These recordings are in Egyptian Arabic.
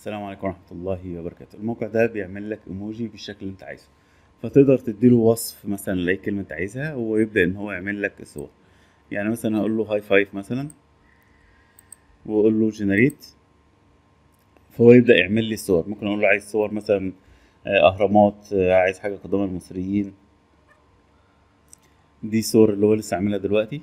السلام عليكم ورحمة الله وبركاته الموقع ده بيعمل لك ايموجي بالشكل اللي انت عايزه فتقدر تديله وصف مثلا لاي كلمة انت عايزها ويبدأ ان هو يعمل لك الصور يعني مثلا هقول له هاي فايف مثلا واقول له جنريت فهو يبدأ يعمل لي الصور ممكن اقول له عايز صور مثلا آه، اهرامات آه، عايز حاجة قدام المصريين دي صور اللي هو لسه عاملها دلوقتي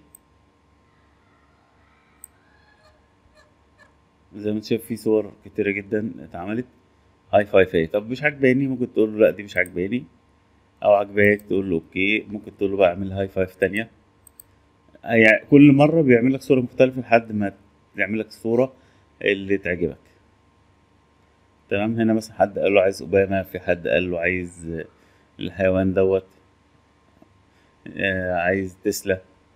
زي ما انت شايف في صور كتيرة جدا اتعملت هاي فايف ايه طب مش عجباني ممكن تقول له لا دي مش عجباني او عجباك تقول له اوكي ممكن تقول له بقى اعمل هاي فايف تانية يعني كل مرة بيعمل لك صورة مختلفة لحد ما يعمل لك الصورة اللي تعجبك تمام هنا مثلا حد قال له عايز اوباما في حد قال له عايز الحيوان دوت آه، عايز تسلا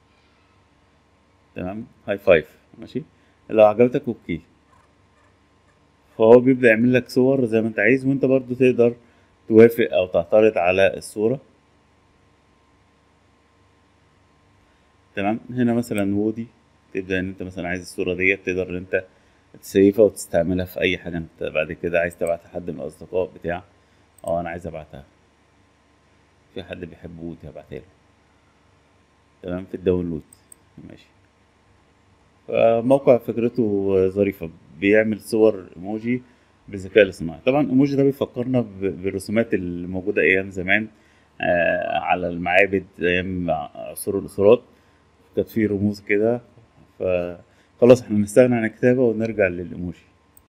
تمام هاي فايف ماشي لو عجبتك اوكي فهو بيبدأ يعمل لك صور زي ما انت عايز وانت برضو تقدر توافق او تعترض على الصورة تمام هنا مثلا وودي تبدأ ان انت مثلا عايز الصورة ديت تقدر ان انت تسيفها وتستعملها في اي حاجة انت بعد كده عايز تبعتها لحد من الاصدقاء بتاع اه انا عايز ابعتها في حد بيحب وودي هبعتها له تمام في الداونلود ماشي فموقع فكرته ظريفة بيعمل صور ايموجي بالذكاء الاصطناعي طبعا الايموجي ده بيفكرنا ب- بالرسومات اللي موجودة ايام زمان آه على المعابد ايام عصور الاسرات كانت في رموز كده فخلاص احنا نستغنى عن الكتابة ونرجع للايموجي